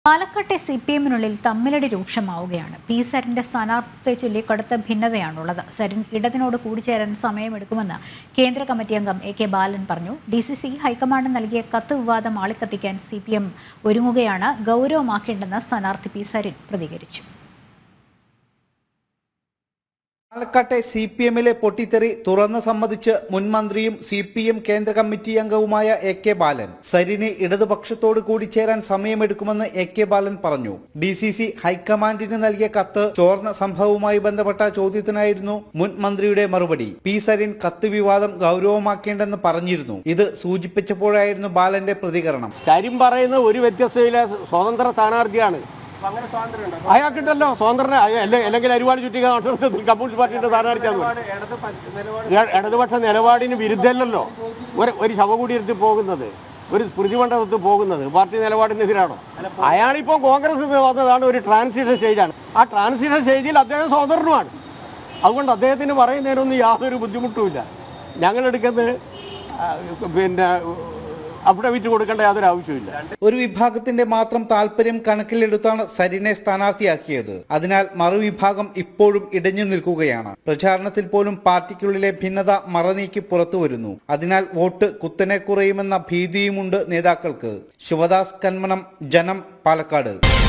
പാലക്കാട്ടെ C P എമ്മിനുള്ളിൽ തമ്മിലടി രൂക്ഷമാവുകയാണ് പി സരിന്റെ സ്ഥാനാർത്ഥിത്വത്തെ ചൊല്ലി കടുത്ത ഭിന്നതയാണുള്ളത് സരിൻ ഇടതിനോട് കൂടിച്ചേരാൻ സമയമെടുക്കുമെന്ന് കേന്ദ്ര കമ്മിറ്റി അംഗം എ കെ ബാലൻ പറഞ്ഞു ഡി സി സി ഹൈക്കമാൻഡ് നൽകിയ കത്ത് വിവാദം ആളിക്കത്തിക്കാൻ സി പി എം ഒരുങ്ങുകയാണ് ഗൗരവമാക്കേണ്ടെന്ന് സ്ഥാനാർത്ഥി പി സരിൻ പ്രതികരിച്ചു പാലക്കാട്ടെ സി പി എമ്മിലെ പൊട്ടിത്തെറി തുറന്ന് സമ്മതിച്ച് മുൻ മന്ത്രിയും സി പി എം കേന്ദ്ര കമ്മിറ്റി അംഗവുമായ എ കെ ബാലൻ സരിന് ഇടതുപക്ഷത്തോട് കൂടി ചേരാൻ സമയമെടുക്കുമെന്ന് എ കെ ബാലൻ പറഞ്ഞു ഡി സി സി ഹൈക്കമാൻഡിന് നൽകിയ കത്ത് ചോർന്ന സംഭവവുമായി ബന്ധപ്പെട്ട ചോദ്യത്തിനായിരുന്നു മുൻ മന്ത്രിയുടെ മറുപടി പി സരിൻ കത്ത് വിവാദം ഗൗരവമാക്കേണ്ടെന്ന് പറഞ്ഞിരുന്നു ഇത് സൂചിപ്പിച്ചപ്പോഴായിരുന്നു ബാലന്റെ പ്രതികരണം കാര്യം പറയുന്ന ഒരു വ്യത്യസ്തയിലെ സ്വതന്ത്ര സ്ഥാനാർത്ഥിയാണ് അയാൾക്കുണ്ടല്ലോ സ്വതന്ത്രനെ അയ- അല്ലെ- അല്ലെങ്കിൽ അരിവാട് ചുറ്റിക കമ്മ്യൂണിസ്റ്റ് പാർട്ടിയുടെ സ്ഥാനാർത്ഥിയാണ് ഇട- ഇടതുപക്ഷ നിലപാടിന് വിരുദ്ധമല്ലല്ലോ ഒരു ഒരു ശവകുടീരത്തിൽ പോകുന്നത് ഒരു സ്മൃതിമണ്ഡപത്തിൽ പോകുന്നത് പാർട്ടി നിലപാടിനെതിരാണോ അയാളിപ്പോൾ കോൺഗ്രസ് വന്നതാണ് ഒരു ട്രാൻസിഷൻ സ്റ്റേജാണ് ആ ട്രാൻസിഷൻ സ്റ്റേജിൽ അദ്ദേഹം സ്വതന്ത്രനുമാണ് അതുകൊണ്ട് അദ്ദേഹത്തിന് പറയുന്നതിനൊന്നും യാതൊരു ബുദ്ധിമുട്ടുമില്ല ഞങ്ങളെടുക്കുന്നത് ആ, പിന്നെ അഫിഡവിറ്റ് കൊടുക്കേണ്ട യാതൊരു ആവശ്യമില്ല ഒരു വിഭാഗത്തിന്റെ മാത്രം താല്പര്യം കണക്കിലെടുത്താണ് സരിനെ സ്ഥാനാർത്ഥിയാക്കിയത് അതിനാൽ മറുവിഭാഗം ഇപ്പോഴും ഇടഞ്ഞു നിൽക്കുകയാണ് പ്രചാരണത്തിൽ പോലും പാർട്ടിക്കുള്ളിലെ ഭിന്നത മറനീക്കി പുറത്തു വരുന്നു അതിനാൽ വോട്ട് കുത്തനെ കുറയുമെന്ന ഭീതിയുമുണ്ട് നേതാക്കൾക്ക് ശിവദാസ് കന്മനം ജനം പാലക്കാട്